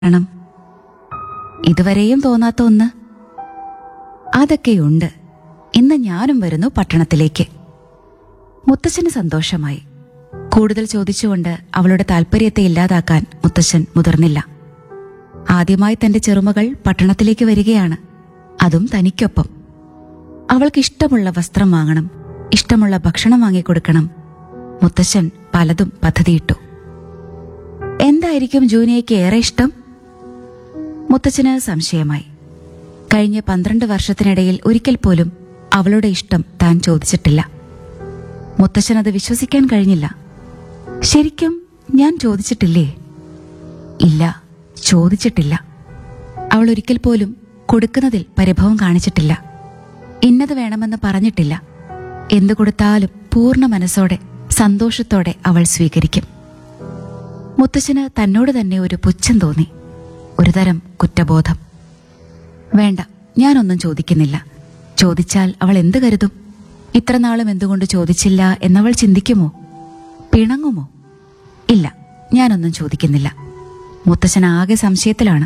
കാരണം ഇതുവരെയും തോന്നാത്ത ഒന്ന് അതൊക്കെയുണ്ട് ഇന്ന് ഞാനും വരുന്നു പട്ടണത്തിലേക്ക് മുത്തശ്ശന് സന്തോഷമായി കൂടുതൽ ചോദിച്ചുകൊണ്ട് അവളുടെ താല്പര്യത്തെ ഇല്ലാതാക്കാൻ മുത്തശ്ശൻ മുതിർന്നില്ല ആദ്യമായി തന്റെ ചെറുമകൾ പട്ടണത്തിലേക്ക് വരികയാണ് അതും തനിക്കൊപ്പം അവൾക്ക് ഇഷ്ടമുള്ള വസ്ത്രം വാങ്ങണം ഇഷ്ടമുള്ള ഭക്ഷണം വാങ്ങിക്കൊടുക്കണം മുത്തശ്ശൻ പലതും പദ്ധതിയിട്ടു എന്തായിരിക്കും ജൂനിയയ്ക്ക് ഏറെ ഇഷ്ടം മുത്തച്ഛന് സംശയമായി കഴിഞ്ഞ പന്ത്രണ്ട് വർഷത്തിനിടയിൽ ഒരിക്കൽ പോലും അവളുടെ ഇഷ്ടം താൻ ചോദിച്ചിട്ടില്ല മുത്തച്ഛനത് വിശ്വസിക്കാൻ കഴിഞ്ഞില്ല ശരിക്കും ഞാൻ ചോദിച്ചിട്ടില്ലേ ഇല്ല ചോദിച്ചിട്ടില്ല അവൾ ഒരിക്കൽ പോലും കൊടുക്കുന്നതിൽ പരിഭവം കാണിച്ചിട്ടില്ല ഇന്നത് വേണമെന്ന് പറഞ്ഞിട്ടില്ല എന്തു കൊടുത്താലും പൂർണ്ണ മനസ്സോടെ സന്തോഷത്തോടെ അവൾ സ്വീകരിക്കും മുത്തശ്ശന് തന്നോട് തന്നെ ഒരു പുച്ഛം തോന്നി ഒരുതരം കുറ്റബോധം വേണ്ട ഞാനൊന്നും ചോദിക്കുന്നില്ല ചോദിച്ചാൽ അവൾ എന്ത് കരുതും ഇത്ര നാളും എന്തുകൊണ്ട് ചോദിച്ചില്ല എന്നവൾ ചിന്തിക്കുമോ പിണങ്ങുമോ ഇല്ല ഞാനൊന്നും ചോദിക്കുന്നില്ല മുത്തശ്ശൻ ആകെ സംശയത്തിലാണ്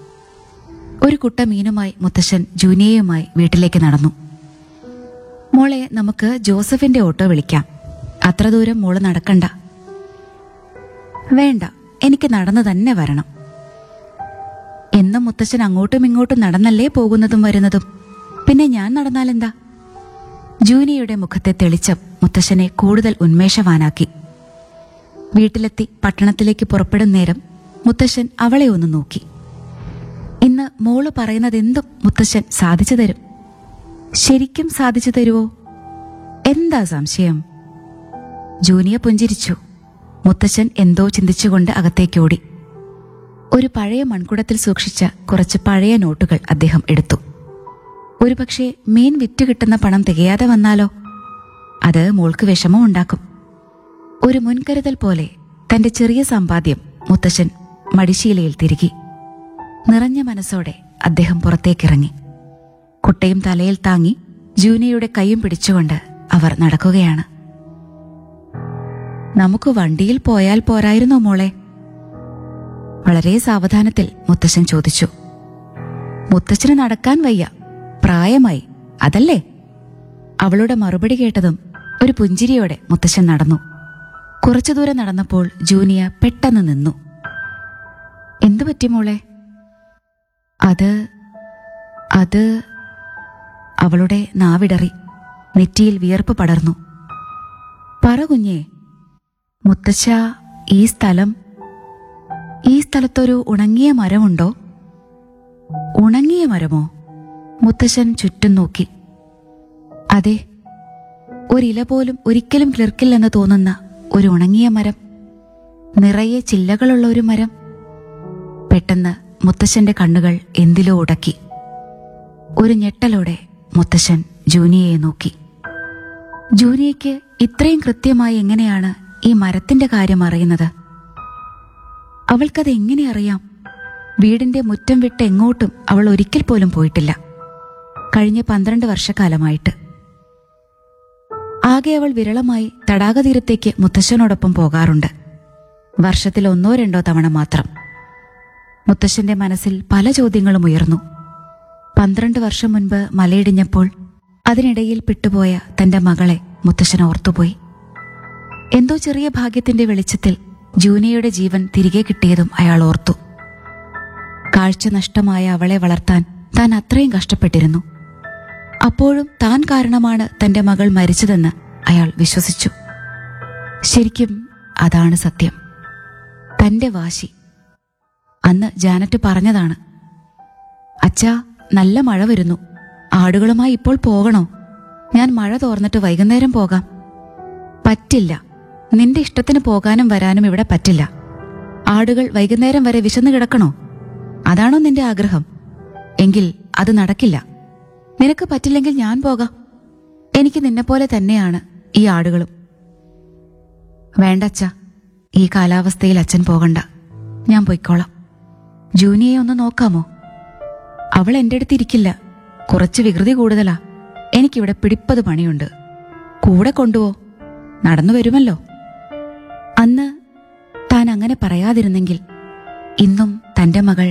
ഒരു കുട്ട മീനുമായി മുത്തശ്ശൻ ജൂനിയയുമായി വീട്ടിലേക്ക് നടന്നു മോളെ നമുക്ക് ജോസഫിന്റെ ഓട്ടോ വിളിക്കാം അത്ര ദൂരം മോള് നടക്കണ്ട വേണ്ട എനിക്ക് നടന്നു തന്നെ വരണം എന്നും മുത്തശ്ശൻ അങ്ങോട്ടും ഇങ്ങോട്ടും നടന്നല്ലേ പോകുന്നതും വരുന്നതും പിന്നെ ഞാൻ നടന്നാലെന്താ ജൂനിയയുടെ മുഖത്തെ തെളിച്ചം മുത്തശ്ശനെ കൂടുതൽ ഉന്മേഷവാനാക്കി വീട്ടിലെത്തി പട്ടണത്തിലേക്ക് പുറപ്പെടും നേരം മുത്തശ്ശൻ അവളെ ഒന്ന് നോക്കി ഇന്ന് മോള് പറയുന്നതെന്തും മുത്തശ്ശൻ സാധിച്ചു തരും ശരിക്കും സാധിച്ചു തരുവോ എന്താ സംശയം ജൂനിയ പുഞ്ചിരിച്ചു മുത്തശ്ശൻ എന്തോ ചിന്തിച്ചുകൊണ്ട് അകത്തേക്കോടി ഒരു മൺകുടത്തിൽ സൂക്ഷിച്ച കുറച്ച് പഴയ നോട്ടുകൾ അദ്ദേഹം എടുത്തു ഒരുപക്ഷെ മീൻ വിറ്റ് കിട്ടുന്ന പണം തികയാതെ വന്നാലോ അത് മോൾക്ക് വിഷമം ഉണ്ടാക്കും ഒരു മുൻകരുതൽ പോലെ തന്റെ ചെറിയ സമ്പാദ്യം മുത്തശ്ശൻ മടിശീലയിൽ തിരുകി നിറഞ്ഞ മനസ്സോടെ അദ്ദേഹം പുറത്തേക്കിറങ്ങി കുട്ടയും തലയിൽ താങ്ങി ജൂനിയയുടെ കൈയും പിടിച്ചുകൊണ്ട് അവർ നടക്കുകയാണ് നമുക്ക് വണ്ടിയിൽ പോയാൽ പോരായിരുന്നോ മോളെ വളരെ സാവധാനത്തിൽ മുത്തശ്ശൻ ചോദിച്ചു മുത്തച്ഛന് നടക്കാൻ വയ്യ പ്രായമായി അതല്ലേ അവളുടെ മറുപടി കേട്ടതും ഒരു പുഞ്ചിരിയോടെ മുത്തശ്ശൻ നടന്നു കുറച്ചു ദൂരം നടന്നപ്പോൾ ജൂനിയ പെട്ടെന്ന് നിന്നു എന്തു പറ്റി മോളെ അത് അത് അവളുടെ നാവിടറി നെറ്റിയിൽ വിയർപ്പ് പടർന്നു പറ കുഞ്ഞേ മുത്തച്ഛ ഈ സ്ഥലം ഈ സ്ഥലത്തൊരു ഉണങ്ങിയ മരമുണ്ടോ ഉണങ്ങിയ മരമോ മുത്തശ്ശൻ ചുറ്റും നോക്കി അതെ ഒരില പോലും ഒരിക്കലും കിളിർക്കില്ലെന്ന് തോന്നുന്ന ഒരു ഉണങ്ങിയ മരം നിറയെ ചില്ലകളുള്ള ഒരു മരം പെട്ടെന്ന് മുത്തശ്ശന്റെ കണ്ണുകൾ എന്തിലോ ഉടക്കി ഒരു ഞെട്ടലോടെ മുത്തശ്ശൻ ജൂനിയയെ നോക്കി ജൂനിയയ്ക്ക് ഇത്രയും കൃത്യമായി എങ്ങനെയാണ് ഈ മരത്തിന്റെ കാര്യം അറിയുന്നത് അവൾക്കത് എങ്ങനെ അറിയാം വീടിന്റെ മുറ്റം വിട്ട് എങ്ങോട്ടും അവൾ ഒരിക്കൽ പോലും പോയിട്ടില്ല കഴിഞ്ഞ പന്ത്രണ്ട് വർഷക്കാലമായിട്ട് ആകെ അവൾ വിരളമായി തടാകതീരത്തേക്ക് മുത്തശ്ശനോടൊപ്പം പോകാറുണ്ട് വർഷത്തിൽ ഒന്നോ രണ്ടോ തവണ മാത്രം മുത്തശ്ശന്റെ മനസ്സിൽ പല ചോദ്യങ്ങളും ഉയർന്നു പന്ത്രണ്ട് വർഷം മുൻപ് മലയിടിഞ്ഞപ്പോൾ അതിനിടയിൽ പെട്ടുപോയ തന്റെ മകളെ മുത്തശ്ശൻ ഓർത്തുപോയി എന്തോ ചെറിയ ഭാഗ്യത്തിന്റെ വെളിച്ചത്തിൽ ജൂനിയയുടെ ജീവൻ തിരികെ കിട്ടിയതും അയാൾ ഓർത്തു കാഴ്ച നഷ്ടമായ അവളെ വളർത്താൻ താൻ അത്രയും കഷ്ടപ്പെട്ടിരുന്നു അപ്പോഴും താൻ കാരണമാണ് തന്റെ മകൾ മരിച്ചതെന്ന് അയാൾ വിശ്വസിച്ചു ശരിക്കും അതാണ് സത്യം തന്റെ വാശി അന്ന് ജാനറ്റ് പറഞ്ഞതാണ് അച്ഛാ നല്ല മഴ വരുന്നു ആടുകളുമായി ഇപ്പോൾ പോകണോ ഞാൻ മഴ തോർന്നിട്ട് വൈകുന്നേരം പോകാം പറ്റില്ല നിന്റെ ഇഷ്ടത്തിന് പോകാനും വരാനും ഇവിടെ പറ്റില്ല ആടുകൾ വൈകുന്നേരം വരെ വിശന്നു കിടക്കണോ അതാണോ നിന്റെ ആഗ്രഹം എങ്കിൽ അത് നടക്കില്ല നിനക്ക് പറ്റില്ലെങ്കിൽ ഞാൻ പോകാം എനിക്ക് നിന്നെപ്പോലെ തന്നെയാണ് ഈ ആടുകളും വേണ്ട അച്ഛ ഈ കാലാവസ്ഥയിൽ അച്ഛൻ പോകണ്ട ഞാൻ പൊയ്ക്കോളാം ജൂനിയെ ഒന്ന് നോക്കാമോ അവൾ എന്റെ അടുത്തിരിക്കില്ല കുറച്ച് വികൃതി കൂടുതലാ എനിക്കിവിടെ പിടിപ്പത് പണിയുണ്ട് കൂടെ കൊണ്ടുപോ നടന്നു വരുമല്ലോ അന്ന് താൻ അങ്ങനെ പറയാതിരുന്നെങ്കിൽ ഇന്നും തന്റെ മകൾ